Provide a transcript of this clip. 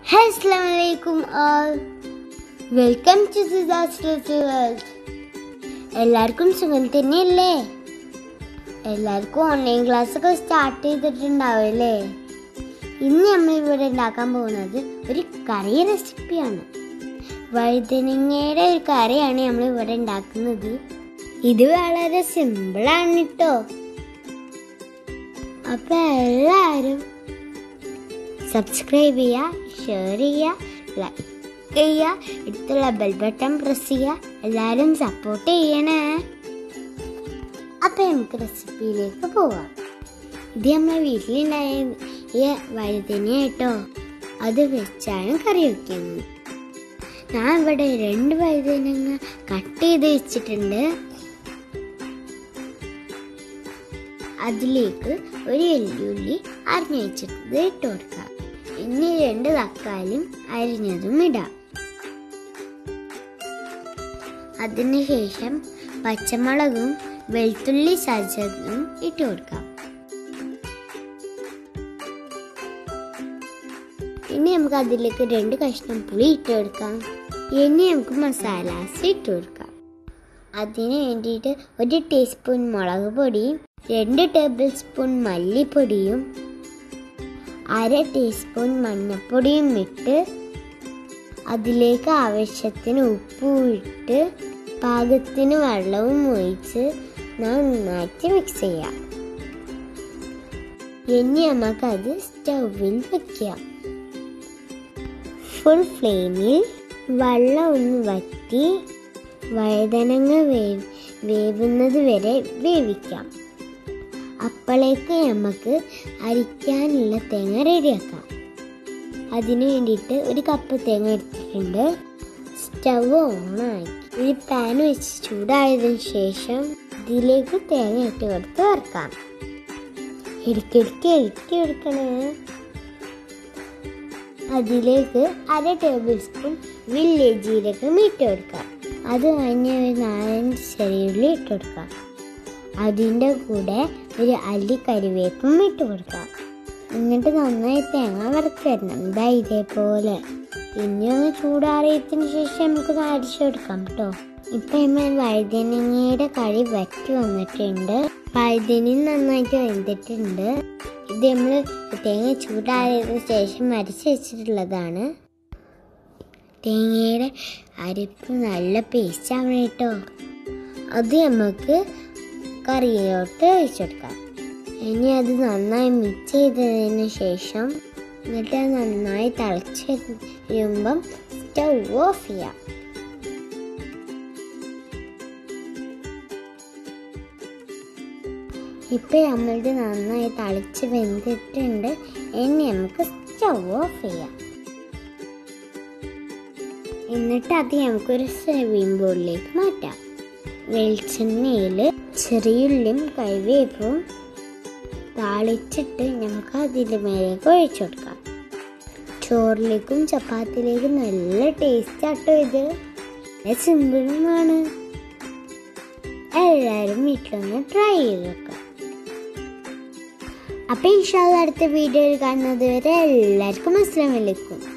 Assalamualaikum all. Welcome to സിദാസ് world എല്ലാവർക്കും സുഖം തന്നെയല്ലേ എല്ലാവർക്കും ഓൺലൈൻ ക്ലാസ് ഒക്കെ സ്റ്റാർട്ട് ചെയ്തിട്ടുണ്ടാവില്ലേ ഇന്ന് നമ്മൾ ഇവിടെ ഉണ്ടാക്കാൻ പോകുന്നത് ഒരു കറി റെസിപ്പിയാണ് വഴുതനങ്ങയുടെ ഒരു കറിയാണ് നമ്മൾ ഇവിടെ ഉണ്ടാക്കുന്നത് ഇത് വളരെ സിമ്പിളാണ് കേട്ടോ അപ്പൊ എല്ലാവരും സബ്സ്ക്രൈബ് ചെയ്യുക ഷെയർ ചെയ്യുക ലൈക്ക് ചെയ്യുക അടുത്തുള്ള ബെൽ ബട്ടൺ പ്രസ് ചെയ്യുക എല്ലാവരും സപ്പോർട്ട് ചെയ്യണേ അപ്പം നമുക്ക് റെസിപ്പിയിലേക്ക് പോവാം ഇത് നമ്മളെ വീട്ടിലുണ്ടായ വഴുതന കേട്ടോ അത് വെച്ചാണ് കറി വെക്കുന്നത് ഞാൻ ഇവിടെ രണ്ട് വഴുതനങ്ങ കട്ട് ചെയ്ത് വെച്ചിട്ടുണ്ട് അതിലേക്ക് ഒരു വെല്ലുള്ളി അരിഞ്ഞു വെച്ചിട്ട് ഇട്ട് കൊടുക്കാം ഇനി രണ്ട് തക്കാളിയും അരിഞ്ഞതും ഇടാം അതിനുശേഷം പച്ചമുളകും വെളുത്തുള്ളി സജതും ഇട്ട് കൊടുക്കാം ഇനി നമുക്ക് അതിലേക്ക് രണ്ട് കഷ്ണം പുളി ഇട്ട് കൊടുക്കാം ഇനി നമുക്ക് മസാലാസ് ഇട്ട് കൊടുക്കാം അതിന് വേണ്ടിയിട്ട് ഒരു ടീസ്പൂൺ മുളക് പൊടിയും രണ്ട് ടേബിൾ സ്പൂൺ മല്ലിപ്പൊടിയും അര ടീസ്പൂൺ മഞ്ഞൾപ്പൊടിയും ഇട്ട് അതിലേക്ക് ആവശ്യത്തിന് ഉപ്പും ഇട്ട് പാകത്തിന് വെള്ളവും ഒഴിച്ച് നന്നായിട്ട് മിക്സ് ചെയ്യാം ഇനി നമുക്കത് സ്റ്റൗവിൽ വെക്കാം ഫുൾ ഫ്ലെയിമിൽ വെള്ളം ഒന്ന് വറ്റി വഴുതനങ്ങ വേവ് വേവുന്നത് വരെ വേവിക്കാം അപ്പോഴേക്ക് നമുക്ക് അരിക്കാനുള്ള തേങ്ങ റെഡിയാക്കാം അതിന് വേണ്ടിയിട്ട് ഒരു കപ്പ് തേങ്ങ എടുത്തിട്ടുണ്ട് സ്റ്റവ് ഓണാക്കി ഒരു പാൻ വെച്ച് ചൂടായതിനു ശേഷം ഇതിലേക്ക് തേങ്ങ ഇട്ട് കൊടുത്ത് വറുക്കാം ഇടയ്ക്കിടയ്ക്ക് ഇളക്കി എടുക്കണേ അതിലേക്ക് അര ടേബിൾ സ്പൂൺ വില്ലേജ് ജീരകം ഇട്ട് കൊടുക്കാം അത് കഴിഞ്ഞ് ഒരു നാലഞ്ച് ചെറിയുള്ളി ഇട്ട് കൊടുക്കാം അതിൻ്റെ കൂടെ ഒരു അല്ലി കരിവേപ്പും ഇട്ട് കൊടുക്കാം എന്നിട്ട് നന്നായി തേങ്ങ വറുത്ത് തരണം ഇതാ ഇതേപോലെ പിന്നെ ഒന്ന് ചൂടാറിയതിന് ശേഷം നമുക്ക് അരിച്ചെടുക്കാം കേട്ടോ ഇപ്പം നമ്മൾ വഴുതനങ്ങയുടെ കറി വറ്റി വന്നിട്ടുണ്ട് വഴുതന നന്നായിട്ട് വെന്തിട്ടുണ്ട് ഇത് നമ്മൾ തേങ്ങ ചൂടാറിയതിന് ശേഷം അരിച്ച് വെച്ചിട്ടുള്ളതാണ് തേങ്ങയുടെ അരിപ്പ് നല്ല പേസ്റ്റ് ആവണം കേട്ടോ അത് നമുക്ക് കറിയിലോട്ട് ഒഴിച്ചെടുക്കാം ഇനി അത് നന്നായി മിക്സ് ചെയ്തതിന് ശേഷം എന്നിട്ട് അത് നന്നായി തിളച്ച് വരുമ്പം സ്റ്റൗ ഓഫ് ചെയ്യാം ഇപ്പം നമ്മളുടെ നന്നായി തളിച്ച് വെന്തിട്ടുണ്ട് ഇനി നമുക്ക് സ്റ്റൗ ഓഫ് ചെയ്യാം എന്നിട്ട് അത് നമുക്കൊരു സെർവിങ് ബോളിലേക്ക് മാറ്റാം വെളിച്ചെണ്ണയിൽ ചെറിയുള്ളിയും കറിവേപ്പും താളിച്ചിട്ട് നമുക്ക് അതിൻ്റെ മേലേക്ക് ഒഴിച്ചു കൊടുക്കാം ചോറിലേക്കും ചപ്പാത്തിയിലേക്കും നല്ല ടേസ്റ്റ് ആട്ടോ ഇത് സിമ്പിളുമാണ് എല്ലാവരും വീട്ടിലൊന്ന് ട്രൈ ചെയ്ത് നോക്കാം അപ്പം ഇൻഷാല്ല അടുത്ത വീഡിയോയിൽ കാണുന്നത് വരെ എല്ലാവർക്കും അസ്സാം വലൈക്കും